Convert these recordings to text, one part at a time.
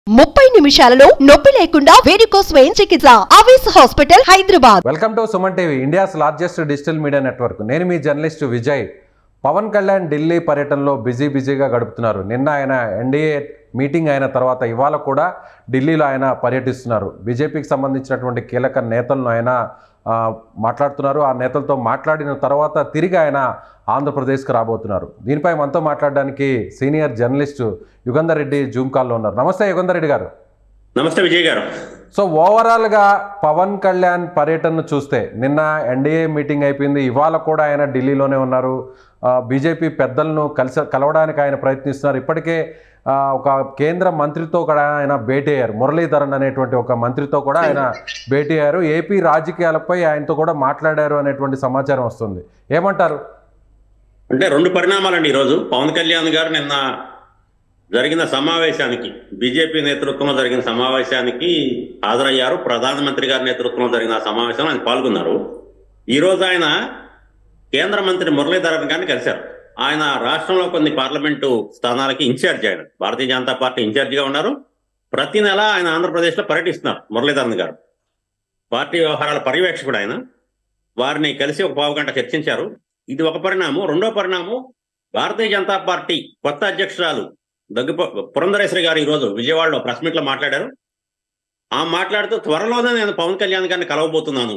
ముప్పై నిమిషాలలో నొప్పి లేకుండా వేడికోస్ స్వయం చికిత్స ఆవేశ hospital Hyderabad welcome to Suman TV India's largest digital media network నేను మీ జర్నలిస్ట్ విజయ్ పవన్ కళ్యాణ్ ఢిల్లీ పర్యటనలో బిజీ బిజీగా గడుపుతున్నారు నిన్న ఆయన ఎన్డీఏ మీటింగ్ అయిన తర్వాత ఇవాళ కూడా ఢిల్లీలో ఆయన పర్యటిస్తున్నారు బీజేపీకి సంబంధించినటువంటి కీలక నేతలను ఆయన ఆ, మాట్లాడుతున్నారు ఆ నేతలతో మాట్లాడిన తర్వాత తిరిగి ఆయన ఆంధ్రప్రదేశ్కి రాబోతున్నారు దీనిపై మనతో మాట్లాడడానికి senior journalist Yugandhar Reddy zoom కాల్లో ఉన్నారు నమస్తే యుగంధర్ రెడ్డి గారు నమస్తే విజయ్ గారు సో ఓవరాల్గా పవన్ కళ్యాణ్ పర్యటన చూస్తే నిన్న ఎన్డీఏ మీటింగ్ అయిపోయింది ఇవాళ కూడా ఆయన ఢిల్లీలోనే ఉన్నారు బీజేపీ పెద్దలను కలిసి కలవడానికి ఆయన ప్రయత్నిస్తున్నారు ఇప్పటికే ఆ, ఒక కేంద్ర మంత్రితో కూడా ఆయన భేటీ అయ్యారు మురళీధరన్ అనేటువంటి ఒక మంత్రితో కూడా ఆయన భేటీ అయ్యారు ఏపీ రాజకీయాలపై ఆయనతో కూడా మాట్లాడారు అనేటువంటి సమాచారం వస్తుంది ఏమంటారు అంటే రెండు పరిణామాలండి ఈరోజు పవన్ కళ్యాణ్ గారు నిన్న జరిగిన సమావేశానికి బీజేపీ నేతృత్వంలో జరిగిన సమావేశానికి హాజరయ్యారు ప్రధానమంత్రి గారి నేతృత్వంలో జరిగిన ఆ సమావేశంలో ఆయన పాల్గొన్నారు ఈ రోజు ఆయన కేంద్ర మంత్రి మురళీధరన్ గారిని కలిశారు ఆయన రాష్ట్రంలో కొన్ని పార్లమెంటు స్థానాలకి ఇన్ఛార్జ్ ఆయన భారతీయ జనతా పార్టీ ఇన్ఛార్జిగా ఉన్నారు ప్రతి నెల ఆయన ఆంధ్రప్రదేశ్లో పర్యటిస్తున్నారు మురళీధరన్ గారు పార్టీ వ్యవహారాల పర్యవేక్షకుడు ఆయన వారిని కలిసి ఒక పావు గంట చర్చించారు ఇది ఒక పరిణామం రెండో పరిణామం భారతీయ జనతా పార్టీ కొత్త అధ్యక్షురాలు దగ్గు పురంధరేశ్వరి గారు ఈరోజు విజయవాడలో ప్రెస్ మీట్ లో మాట్లాడారు ఆ మాట్లాడుతూ త్వరలోనే నేను పవన్ కళ్యాణ్ గారిని కలవబోతున్నాను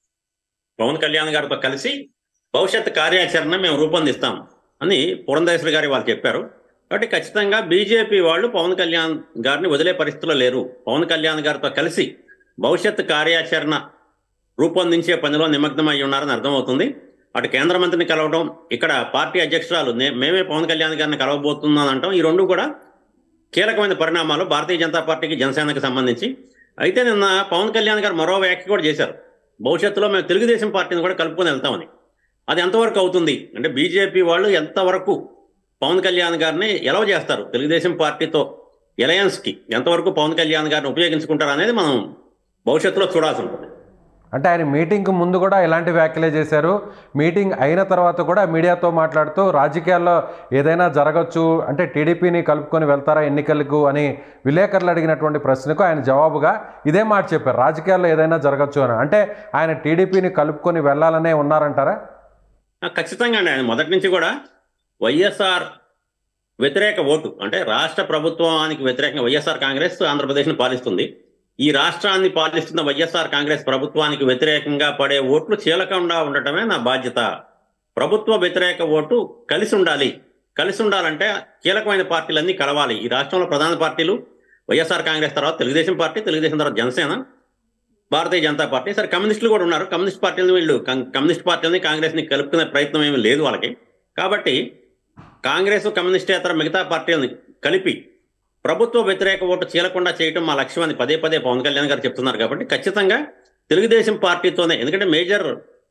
పవన్ కళ్యాణ్ గారితో కలిసి భవిష్యత్ కార్యాచరణ మేము రూపొందిస్తాం అని పురంధరేశ్వరి గారి వాళ్ళు చెప్పారు కాబట్టి ఖచ్చితంగా బీజేపీ వాళ్ళు పవన్ కళ్యాణ్ గారిని వదిలే పరిస్థితిలో లేరు పవన్ కళ్యాణ్ గారితో కలిసి భవిష్యత్ కార్యాచరణ రూపొందించే పనిలో నిమగ్నమై ఉన్నారని అర్థమవుతుంది అటు కేంద్ర మంత్రిని కలవడం ఇక్కడ పార్టీ అధ్యక్షురాలు నే- మేమే పవన్ కళ్యాణ్ గారిని కలవబోతున్నాను అంటాం ఈ రెండు కూడా కీలకమైన పరిణామాలు భారతీయ జనతా పార్టీకి జనసేనకి సంబంధించి అయితే నిన్న పవన్ కళ్యాణ్ గారు మరో వ్యాఖ్య కూడా చేశారు భవిష్యత్తులో మేము తెలుగుదేశం పార్టీని కూడా కలుపుకొని వెళ్తామని అది ఎంతవరకు అవుతుంది అంటే బీజేపీ వాళ్ళు ఎంతవరకు పవన్ కళ్యాణ్ గారిని ఎలవ చేస్తారు తెలుగుదేశం పార్టీతో ఎలయన్స్కి ఎంతవరకు పవన్ కళ్యాణ్ గారిని ఉపయోగించుకుంటారు అనేది మనం భవిష్యత్తులో చూడాల్సి ఉంటుంది అంటే ఆయన మీటింగ్కి ముందు కూడా ఇలాంటి వ్యాఖ్యలే చేశారు మీటింగ్ అయిన తర్వాత కూడా మీడియాతో మాట్లాడుతూ రాజకీయాల్లో ఏదైనా జరగచ్చు అంటే టీడీపీని కలుపుకొని వెళ్తారా ఎన్నికలకు అని విలేకరులు అడిగినటువంటి ప్రశ్నకు ఆయన జవాబుగా ఇదే మాట చెప్పారు రాజకీయాల్లో ఏదైనా జరగచ్చు అని అంటే ఆయన టీడీపీని కలుపుకొని వెళ్ళాలనే ఉన్నారంటారా ఆ, ఖచ్చితంగా అండి ఆయన మొదటి నుంచి కూడా వైఎస్ఆర్ వ్యతిరేక ఓటు అంటే రాష్ట్ర ప్రభుత్వానికి వ్యతిరేకంగా వైఎస్ఆర్ కాంగ్రెస్ ఆంధ్రప్రదేశ్ని పాలిస్తుంది ఈ రాష్ట్రాన్ని పాలిస్తున్న వైఎస్ఆర్ కాంగ్రెస్ ప్రభుత్వానికి వ్యతిరేకంగా పడే ఓట్లు చీలకుండా ఉండటమే నా బాధ్యత ప్రభుత్వ వ్యతిరేక ఓటు కలిసి ఉండాలి కలిసి ఉండాలంటే కీలకమైన పార్టీలన్నీ కలవాలి ఈ రాష్ట్రంలో ప్రధాన పార్టీలు వైఎస్ఆర్ కాంగ్రెస్ తర్వాత తెలుగుదేశం పార్టీ తెలుగుదేశం తర్వాత జనసేన భారతీయ జనతా పార్టీ సరే కమ్యూనిస్టులు కూడా ఉన్నారు కమ్యూనిస్ట్ పార్టీలను వీళ్ళు కం- కమ్యూనిస్ట్ పార్టీలని కాంగ్రెస్ ని కలుపుకునే ప్రయత్నం ఏమీ లేదు వాళ్ళకి కాబట్టి కాంగ్రెస్ కమ్యూనిస్టేతర మిగతా పార్టీలని కలిపి ప్రభుత్వ వ్యతిరేక ఓటు చీలకుండా చేయటం మా లక్ష్యం అని పదే పదే పవన్ కళ్యాణ్ గారు చెప్తున్నారు కాబట్టి ఖచ్చితంగా తెలుగుదేశం పార్టీతోనే ఎందుకంటే మేజర్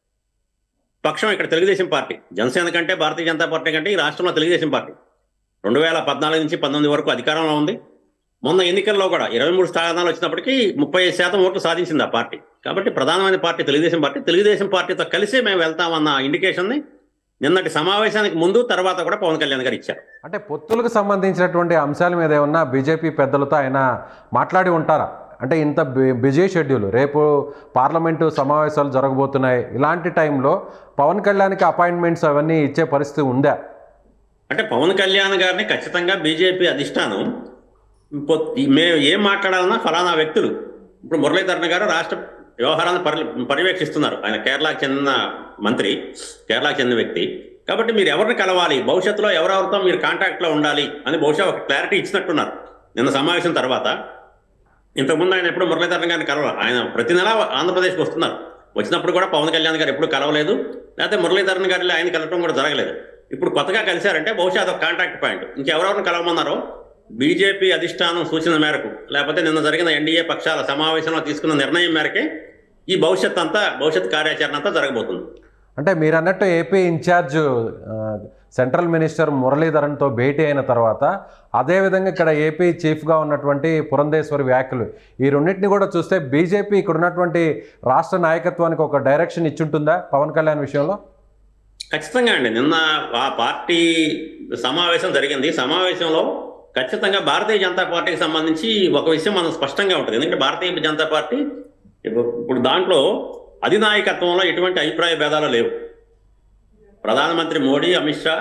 పక్షం ఇక్కడ తెలుగుదేశం పార్టీ జనసేన కంటే భారతీయ జనతా పార్టీ కంటే ఈ రాష్ట్రంలో తెలుగుదేశం పార్టీ రెండు వేల పద్నాలుగు నుంచి పంతొమ్మిది వరకు అధికారంలో ఉంది మొన్న ఎన్నికల్లో కూడా ఇరవై మూడు స్థానాలు వచ్చినప్పటికీ ముప్పై ఐదు శాతం ఓట్లు సాధించింది ఆ పార్టీ కాబట్టి ప్రధానమైన పార్టీ తెలుగుదేశం పార్టీ తెలుగుదేశం పార్టీతో కలిసి మేము వెళ్తామన్న ఇండికేషన్ని నిన్నటి సమావేశానికి ముందు తర్వాత కూడా పవన్ కళ్యాణ్ గారు ఇచ్చారు అంటే పొత్తులకు సంబంధించినటువంటి అంశాల మీద ఏమన్నా బీజేపీ పెద్దలతో ఆయన మాట్లాడి ఉంటారా అంటే ఇంత బి- బిజీ షెడ్యూల్ రేపు పార్లమెంటు సమావేశాలు జరగబోతున్నాయి ఇలాంటి టైంలో పవన్ కళ్యాణ్కి అపాయింట్మెంట్స్ అవన్నీ ఇచ్చే పరిస్థితి ఉందా అంటే పవన్ కళ్యాణ్ గారిని ఖచ్చితంగా బీజేపీ అధిష్టానం పొ- మేము ఏం మాట్లాడాలన్నా ఫలానా వ్యక్తులు ఇప్పుడు మురళీధరన్ గారు రాష్ట్ర వ్యవహారాలను పరి పర్యవేక్షిస్తున్నారు ఆయన కేరళకు చెందిన మంత్రి కేరళకు చెందిన వ్యక్తి కాబట్టి మీరు ఎవరిని కలవాలి భవిష్యత్తులో ఎవరెవరితో మీరు కాంటాక్ట్లో ఉండాలి అని బహుశా ఒక క్లారిటీ ఇచ్చినట్టున్నారు నిన్న సమావేశం తర్వాత ఇంతకుముందు ఆయన ఎప్పుడు మురళీధరన్ గారిని కలవాలి ఆయన ప్రతి నెల ఆంధ్రప్రదేశ్కి వస్తున్నారు వచ్చినప్పుడు కూడా పవన్ కళ్యాణ్ గారు ఎప్పుడు కలవలేదు లేకపోతే మురళీధరన్ గారిలో ఆయన కలవడం కూడా జరగలేదు ఇప్పుడు కొత్తగా కలిశారంటే బహుశా అదొక కాంటాక్ట్ పాయింట్ ఇంకెవరెవరిని కలవమన్నారో బీజేపీ అధిష్టానం సూచన మేరకు లేకపోతే నిన్న జరిగిన ఎన్డీఏ పక్షాల సమావేశంలో తీసుకున్న నిర్ణయం మేరకే ఈ భవిష్యత్ అంతా భవిష్యత్ కార్యాచరణ అంతా జరగబోతుంది అంటే మీరు అన్నట్టు ఏపీ ఇన్ఛార్జ్ ఆ, సెంట్రల్ మినిస్టర్ మురళీధరన్తో భేటీ అయిన తర్వాత అదేవిధంగా ఇక్కడ ఏపీ చీఫ్గా ఉన్నటువంటి పురంధేశ్వరి వ్యాఖ్యలు ఈ రెండింటిని కూడా చూస్తే బీజేపీ ఇక్కడ ఉన్నటువంటి రాష్ట్ర నాయకత్వానికి ఒక డైరెక్షన్ ఇచ్చుంటుందా పవన్ కళ్యాణ్ విషయంలో ఖచ్చితంగా అండి నిన్న ఆ పార్టీ సమావేశం జరిగింది సమావేశంలో ఖచ్చితంగా భారతీయ జనతా పార్టీకి సంబంధించి ఒక విషయం మనం స్పష్టంగా ఉంటుంది ఎందుకంటే భారతీయ జనతా పార్టీ ఇప్పుడు దాంట్లో అధినాయకత్వంలో ఎటువంటి అభిప్రాయ భేదాలు లేవు ప్రధానమంత్రి మోడీ అమిత్ షా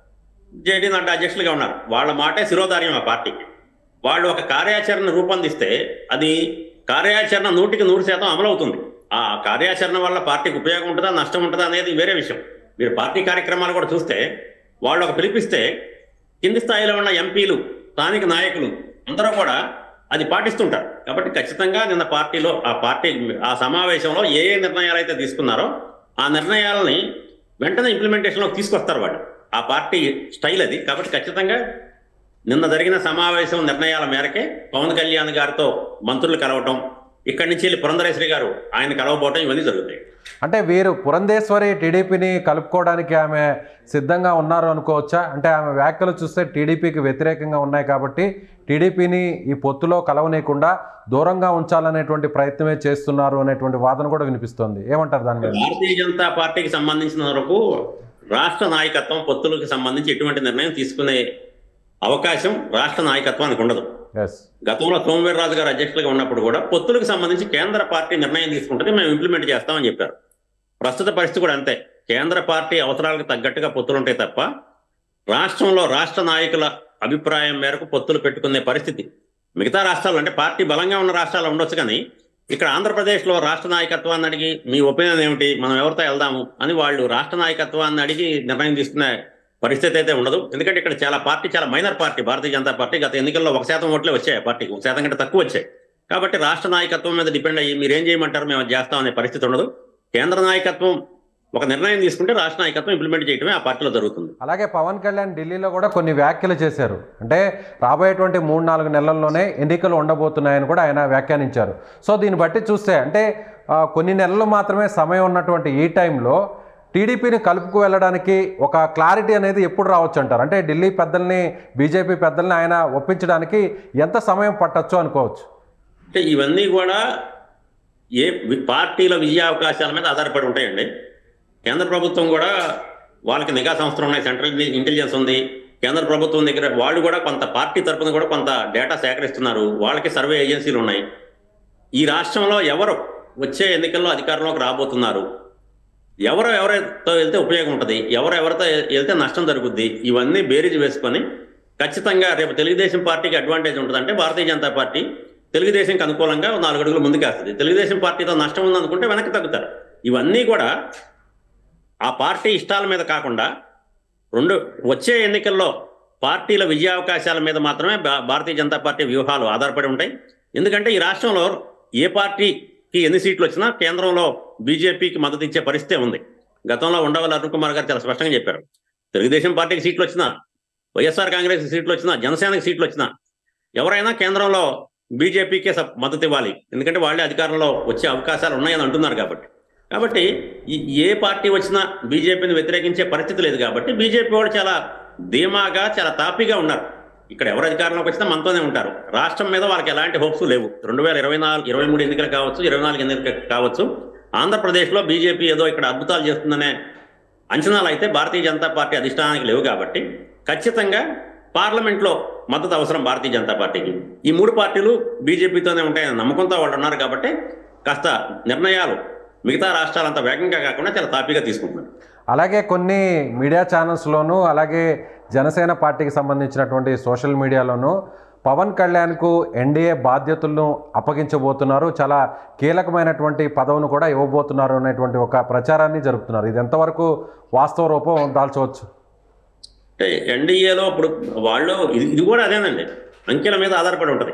జేడీ నడ్డా అధ్యక్షులుగా ఉన్నారు వాళ్ళ మాటే శిరోధార్యం ఆ పార్టీకి వాళ్ళు ఒక కార్యాచరణ రూపొందిస్తే అది కార్యాచరణ నూటికి నూరు శాతం అమలవుతుంది ఆ కార్యాచరణ వల్ల పార్టీకి ఉపయోగం ఉంటుందా నష్టం ఉంటుందా అనేది వేరే విషయం మీరు పార్టీ కార్యక్రమాలు కూడా చూస్తే వాళ్ళు ఒక పిలిపిస్తే కింది స్థాయిలో ఉన్న ఎంపీలు స్థానిక నాయకులు అందరూ కూడా అది పాటిస్తుంటారు కాబట్టి ఖచ్చితంగా నిన్న పార్టీలో ఆ పార్టీ ఆ సమావేశంలో ఏ ఏ నిర్ణయాలు అయితే తీసుకున్నారో ఆ నిర్ణయాలని వెంటనే ఇంప్లిమెంటేషన్లోకి తీసుకొస్తారు వాళ్ళు ఆ పార్టీ స్టైల్ అది కాబట్టి ఖచ్చితంగా నిన్న జరిగిన సమావేశం నిర్ణయాల మేరకే పవన్ కళ్యాణ్ గారితో మంత్రులు కలవటం ఇక్కడి నుంచి వెళ్ళి పురంధరేశ్వరి గారు ఆయన కలవబోవటం ఇవన్నీ జరుగుతాయి అంటే వీరు పురంధేశ్వరి టీడీపీని కలుపుకోవడానికి ఆమె సిద్ధంగా ఉన్నారు అనుకోవచ్చా అంటే ఆమె వ్యాఖ్యలు చూస్తే టీడీపీకి వ్యతిరేకంగా ఉన్నాయి కాబట్టి టీడీపీని ఈ పొత్తులో కలవనీయకుండా దూరంగా ఉంచాలనేటువంటి ప్రయత్నమే చేస్తున్నారు అనేటువంటి వాదన కూడా వినిపిస్తోంది ఏమంటారు దాని మీద భారతీయ జనతా పార్టీకి సంబంధించిన వరకు రాష్ట్ర నాయకత్వం పొత్తులకు సంబంధించి ఎటువంటి నిర్ణయం తీసుకునే అవకాశం రాష్ట్ర నాయకత్వానికి ఉండదు ఎస్ గతంలో సోమవీర్రాజు గారు అధ్యక్షులుగా ఉన్నప్పుడు కూడా పొత్తులకు సంబంధించి కేంద్ర పార్టీ నిర్ణయం తీసుకుంటుంది మేము ఇంప్లిమెంట్ చేస్తామని చెప్పారు ప్రస్తుత పరిస్థితి కూడా అంతే కేంద్ర పార్టీ అవసరాలకు తగ్గట్టుగా పొత్తులు ఉంటాయి తప్ప రాష్ట్రంలో రాష్ట్ర నాయకుల అభిప్రాయం మేరకు పొత్తులు పెట్టుకునే పరిస్థితి మిగతా రాష్ట్రాలు అంటే పార్టీ బలంగా ఉన్న రాష్ట్రాలు ఉండొచ్చు కానీ ఇక్కడ ఆంధ్రప్రదేశ్లో రాష్ట్ర నాయకత్వాన్ని అడిగి మీ ఒపీనియన్ ఏమిటి మనం ఎవరితో వెళ్దాము అని వాళ్ళు రాష్ట్ర నాయకత్వాన్ని అడిగి నిర్ణయం తీసుకునే పరిస్థితి అయితే ఉండదు ఎందుకంటే ఇక్కడ చాలా పార్టీ చాలా minor party Bharatiya Janata party గత ఎన్నికల్లో ఒక శాతం ఓట్లే వచ్చాయి ఆ పార్టీకి ఒక శాతం కంటే తక్కువ వచ్చాయి కాబట్టి రాష్ట్ర నాయకత్వం మీద డిపెండ్ అయ్యి మీరు ఏం చేయమంటారు మేము అది చేస్తాం అనే పరిస్థితి ఉండదు కేంద్ర నాయకత్వం ఒక నిర్ణయం తీసుకుంటే రాష్ట్ర నాయకత్వం ఇంప్లిమెంట్ చేయడమే ఆ పార్టీలో జరుగుతుంది అలాగే పవన్ కళ్యాణ్ ఢిల్లీలో కూడా కొన్ని వ్యాఖ్యలు చేశారు అంటే రాబోయేటువంటి మూడు నాలుగు నెలల్లోనే ఎన్నికలు ఉండబోతున్నాయని కూడా ఆయన వ్యాఖ్యానించారు సో దీన్ని బట్టి చూస్తే అంటే ఆ, కొన్ని నెలలు మాత్రమే సమయం ఉన్నటువంటి ఈ టైంలో టీడీపీని కలుపుకు వెళ్ళడానికి ఒక క్లారిటీ అనేది ఎప్పుడు రావచ్చు అంటారు అంటే ఢిల్లీ పెద్దల్ని బీజేపీ పెద్దల్ని ఆయన ఒప్పించడానికి ఎంత సమయం పట్టొచ్చు అనుకోవచ్చు అంటే ఇవన్నీ కూడా ఏ వి- పార్టీల విజయ అవకాశాల మీద ఆధారపడి ఉంటాయండి కేంద్ర ప్రభుత్వం కూడా వాళ్ళకి నిఘా సంస్థలు ఉన్నాయి సెంట్రల్ ఇంటెలిజెన్స్ ఉంది కేంద్ర ప్రభుత్వం దగ్గర వాళ్ళు కూడా కొంత పార్టీ తరపున కూడా కొంత డేటా సేకరిస్తున్నారు వాళ్ళకి సర్వే ఏజెన్సీలు ఉన్నాయి ఈ రాష్ట్రంలో ఎవరు వచ్చే ఎన్నికల్లో అధికారంలోకి రాబోతున్నారు ఎవరు ఎవరితో వెళ్తే ఉపయోగం ఉంటుంది ఎవరు ఎవరితో వెళ్తే నష్టం జరుగుద్ది ఇవన్నీ బేరీజ్ వేసుకొని ఖచ్చితంగా రేపు తెలుగుదేశం పార్టీకి అడ్వాంటేజ్ ఉంటుంది అంటే భారతీయ జనతా పార్టీ తెలుగుదేశంకి అనుకూలంగా ఓ నాలుగు అడుగులు ముందుకేస్తుంది తెలుగుదేశం పార్టీతో నష్టం ఉందనుకుంటే వెనక్కి తగ్గుతారు ఇవన్నీ కూడా ఆ పార్టీ ఇష్టాల మీద కాకుండా రెండు వచ్చే ఎన్నికల్లో పార్టీల విజయావకాశాల మీద మాత్రమే భా- భారతీయ జనతా పార్టీ వ్యూహాలు ఆధారపడి ఉంటాయి ఎందుకంటే ఈ రాష్ట్రంలో ఏ పార్టీకి ఎన్ని సీట్లు వచ్చినా కేంద్రంలో బీజేపీకి మద్దతు ఇచ్చే పరిస్థితే ఉంది గతంలో ఉండవల్లి అరుణ్ కుమార్ గారు చాలా స్పష్టంగా చెప్పారు తెలుగుదేశం పార్టీకి సీట్లు వచ్చినా వైఎస్ఆర్ కాంగ్రెస్ సీట్లు వచ్చినా జనసేనకి సీట్లు వచ్చినా ఎవరైనా కేంద్రంలో బీజేపీకే సప్- మద్దతు ఇవ్వాలి ఎందుకంటే వాళ్ళే అధికారంలో వచ్చే అవకాశాలు ఉన్నాయని అంటున్నారు కాబట్టి కాబట్టి ఈ ఏ పార్టీ వచ్చినా బీజేపీని వ్యతిరేకించే పరిస్థితి లేదు కాబట్టి బీజేపీ వాళ్ళు చాలా ధీమాగా చాలా తాపీగా ఉన్నారు ఇక్కడ ఎవరు అధికారంలోకి వచ్చినా మనతోనే ఉంటారు రాష్ట్రం మీద వాళ్ళకి ఎలాంటి హోప్స్ లేవు రెండు వేల ఇరవై నాలుగు ఇరవై మూడు ఎన్నికలు కావచ్చు ఇరవై నాలుగు ఎన్నికలు కావచ్చు ఆంధ్రప్రదేశ్లో బీజేపీ ఏదో ఇక్కడ అద్భుతాలు చేస్తుందనే అంచనాలు అయితే భారతీయ జనతా పార్టీ అధిష్టానానికి లేవు కాబట్టి ఖచ్చితంగా పార్లమెంట్లో మద్దతు అవసరం భారతీయ జనతా పార్టీకి ఈ మూడు పార్టీలు బీజేపీతోనే ఉంటాయని నమ్మకంతో వాళ్ళు ఉన్నారు కాబట్టి కాస్త నిర్ణయాలు మిగతా రాష్ట్రాలంత వేగంగా కాకుండా చాలా తాపీగా తీసుకుంటున్నారు అలాగే కొన్ని మీడియా ఛానల్స్లోనూ అలాగే జనసేన పార్టీకి సంబంధించినటువంటి సోషల్ మీడియాలోనూ పవన్ కళ్యాణ్కు ఎన్డీఏ బాధ్యతలను అప్పగించబోతున్నారు చాలా కీలకమైనటువంటి పదవును కూడా ఇవ్వబోతున్నారు అనేటువంటి ఒక ప్రచారాన్ని జరుపుతున్నారు ఇది ఎంతవరకు వాస్తవ రూపం దాల్చవచ్చు అంటే ఎన్డీఏలో ఇప్పుడు వాళ్ళు ఇది ఇది కూడా అదేనండి అంకెల మీద ఆధారపడి ఉంటుంది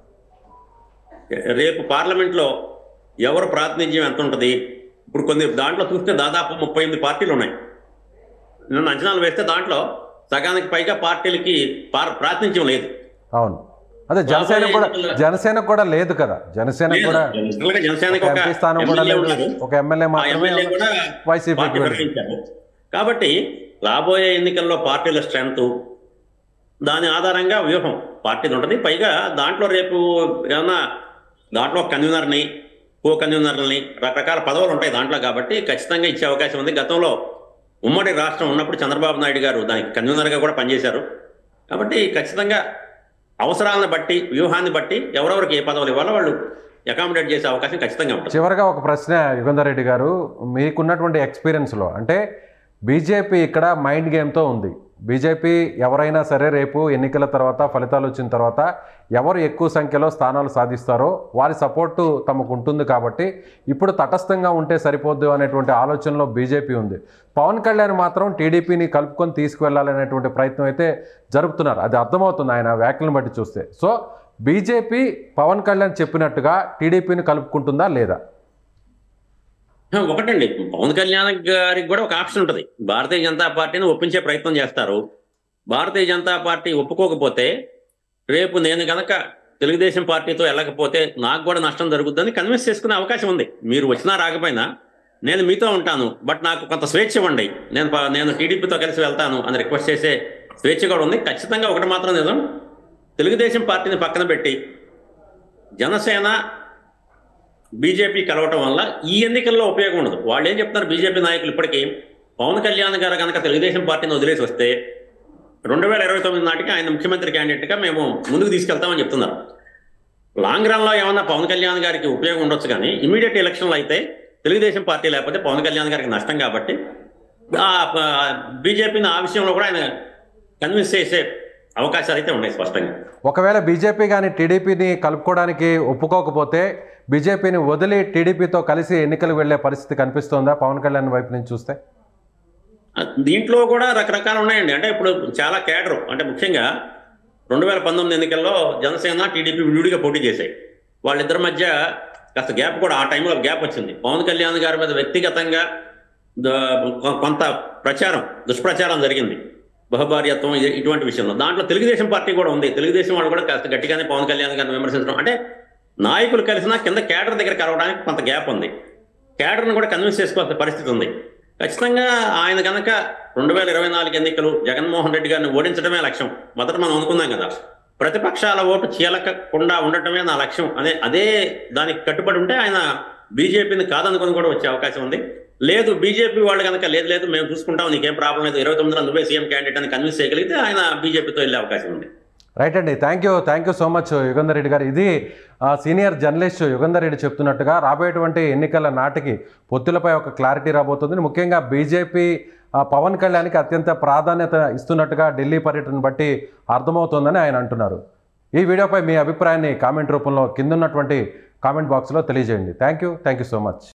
రేపు పార్లమెంట్లో ఎవరు ప్రాతినిధ్యం ఎంత ఉంటుంది ఇప్పుడు కొన్ని దాంట్లో చూస్తే దాదాపు ముప్పై ఎనిమిది పార్టీలు ఉన్నాయి నిన్న అంచనాలు వేస్తే దాంట్లో సగానికి పైగా పార్టీలకి పార్- ప్రాతినిధ్యం లేదు అవును అదే జనసేన కూడా జనసేన కూడా లేదు కదా జనసేన లేదు. కూడా జనరల్గా జనసేనకి ఒక ఒక ఎంపీ స్థానం కూడా ఎమ్మెల్యే లేదు ఉన్నారు. ఒక ఎమ్మెల్యే ఆ మాత్రమే ఎమ్మెల్యే కూడా వైసీపీకి పార్టీ వెళ్ళింది. ప్రకటించారు కాబట్టి రాబోయే ఎన్నికల్లో పార్టీల స్ట్రెంగ్త్ దాని ఆధారంగా వ్యూహం పార్టీది ఉంటుంది పైగా దాంట్లో రేపు ఏమన్నా దాంట్లో కన్వీనర్ని కో కన్వీనర్ని రకరకాల పదవులు ఉంటాయి దాంట్లో కాబట్టి ఖచ్చితంగా ఇచ్చే అవకాశం ఉంది గతంలో ఉమ్మడి రాష్ట్రం ఉన్నప్పుడు చంద్రబాబు నాయుడు గారు దానికి కన్వీనర్గా కూడా పనిచేశారు కాబట్టి ఖచ్చితంగా అవసరాలను బట్టి వ్యూహాన్ని బట్టి ఎవరెవరికి ఏ పదవులు ఇవ్వాలో వాళ్ళు అకామిడేట్ చేసే అవకాశం ఖచ్చితంగా ఉంటుంది చివరగా ఒక ప్రశ్న యుగంధర్ రెడ్డి గారు మీకున్నటువంటి ఎక్స్పీరియన్స్లో అంటే బీజేపీ ఇక్కడ మైండ్ గేమ్తో ఉంది బీజేపీ ఎవరైనా సరే రేపు ఎన్నికల తర్వాత ఫలితాలు వచ్చిన తర్వాత ఎవరు ఎక్కువ సంఖ్యలో స్థానాలు సాధిస్తారో వారి సపోర్టు తమకు ఉంటుంది కాబట్టి ఇప్పుడు తటస్థంగా ఉంటే సరిపోద్దు అనేటువంటి ఆలోచనలో బీజేపీ ఉంది పవన్ కళ్యాణ్ మాత్రం టీడీపీని కలుపుకొని తీసుకువెళ్ళాలనేటువంటి ప్రయత్నం అయితే జరుపుతున్నారు అది అర్థమవుతుంది ఆయన వ్యాఖ్యలను బట్టి చూస్తే సో బీజేపీ పవన్ కళ్యాణ్ చెప్పినట్టుగా టీడీపీని కలుపుకుంటుందా లేదా ఒకటండి పవన్ కళ్యాణ్ గారికి కూడా ఒక ఆప్షన్ ఉంటుంది భారతీయ జనతా పార్టీని ఒప్పించే ప్రయత్నం చేస్తారు భారతీయ జనతా పార్టీ ఒప్పుకోకపోతే రేపు నేను గనక తెలుగుదేశం పార్టీతో వెళ్ళకపోతే నాకు కూడా నష్టం జరుగుతుందని కన్విన్స్ చేసుకునే అవకాశం ఉంది మీరు వచ్చినా రాకపోయినా నేను మీతో ఉంటాను బట్ నాకు కొంత స్వేచ్ఛ ఇవ్వండి నేను ప- నేను టీడీపీతో కలిసి వెళ్తాను అని రిక్వెస్ట్ చేసే స్వేచ్ఛ కూడా ఉంది ఖచ్చితంగా ఒకటి మాత్రం నిజం తెలుగుదేశం పార్టీని పక్కన పెట్టి జనసేన బీజేపీ కలవటం వల్ల ఈ ఎన్నికల్లో ఉపయోగం ఉండదు వాళ్ళు ఏం చెప్తున్నారు బీజేపీ నాయకులు ఇప్పటికీ పవన్ కళ్యాణ్ గారు కనుక తెలుగుదేశం పార్టీని వదిలేసి వస్తే రెండు వేల ఇరవై తొమ్మిది నాటికి ఆయన ముఖ్యమంత్రి క్యాండిడేట్గా మేము ముందుకు తీసుకెళ్తామని చెప్తున్నారు లాంగ్ రన్లో ఏమన్నా పవన్ కళ్యాణ్ గారికి ఉపయోగం ఉండొచ్చు కానీ ఇమీడియట్ ఎలక్షన్లో అయితే తెలుగుదేశం పార్టీ లేకపోతే పవన్ కళ్యాణ్ గారికి నష్టం కాబట్టి బీజేపీని ఆ విషయంలో కూడా ఆయన కన్విన్స్ చేసే అవకాశాలు అయితే ఉన్నాయి స్పష్టంగా ఒకవేళ బీజేపీ కానీ టీడీపీని కలుపుకోవడానికి ఒప్పుకోకపోతే బీజేపీని వదిలి టీడీపీతో కలిసి ఎన్నికలకు వెళ్ళే పరిస్థితి కనిపిస్తోందా పవన్ కళ్యాణ్ వైపు నుంచి చూస్తే దీంట్లో కూడా రకరకాలు ఉన్నాయండి అంటే ఇప్పుడు చాలా కేడరు అంటే ముఖ్యంగా రెండు వేల పంతొమ్మిది ఎన్నికల్లో జనసేన టీడీపీ విడివిడిగా పోటీ చేశాయి వాళ్ళిద్దరి మధ్య కాస్త గ్యాప్ కూడా ఆ టైంలో గ్యాప్ వచ్చింది పవన్ కళ్యాణ్ గారి మీద వ్యక్తిగతంగా ద- కొ- కొంత ప్రచారం దుష్ప్రచారం జరిగింది బహుభార్యత్వం ఇది- ఇటువంటి విషయంలో దాంట్లో తెలుగుదేశం పార్టీ కూడా ఉంది తెలుగుదేశం వాళ్ళు కూడా కాస్త గట్టిగానే పవన్ కళ్యాణ్ గారిని విమర్శించడం అంటే నాయకులు కలిసినా కింద కేడర్ దగ్గర కలవడానికి కొంత గ్యాప్ ఉంది కేడర్ను కూడా కన్విన్స్ చేసుకోవాల్సిన పరిస్థితి ఉంది ఖచ్చితంగా ఆయన కనుక రెండు వేల ఇరవై నాలుగు ఎన్నికలు జగన్మోహన్ రెడ్డి గారిని ఓడించడమే లక్ష్యం మొదట మనం అనుకున్నాం కదా ప్రతిపక్షాల ఓటు చీలకకుండా ఉండటమే నా లక్ష్యం అనే అదే దానికి కట్టుబడి ఉంటే ఆయన బీజేపీని కాదనుకొని కూడా వచ్చే అవకాశం ఉంది లేదు బీజేపీ వాళ్ళు కనుక లేదు లేదు మేము చూసుకుంటాం నీకేం ప్రాబ్లం లేదు ఇరవై తొమ్మిదిలో నువ్వే సీఎం క్యాండిడేట్ అని కన్విన్స్ చేయగలిగితే ఆయన బీజేపీతో వెళ్ళే అవకాశం ఉంది రైట్ అండి thank you thank you so much Yugandhar Reddy గారు ఇది ఆ, సీనియర్ జర్నలిస్ట్ యుగంధర్ రెడ్డి చెప్తున్నట్టుగా రాబోయేటువంటి ఎన్నికల నాటికి పొత్తులపై ఒక క్లారిటీ రాబోతుంది ముఖ్యంగా బీజేపీ ఆ, పవన్ కళ్యాణ్కి అత్యంత ప్రాధాన్యత ఇస్తున్నట్టుగా ఢిల్లీ పర్యటన బట్టి అర్థమవుతోందని ఆయన అంటున్నారు ఈ వీడియోపై మీ అభిప్రాయాన్ని కామెంట్ రూపంలో కింద ఉన్నటువంటి కామెంట్ బాక్స్లో తెలియజేయండి thank you thank you so much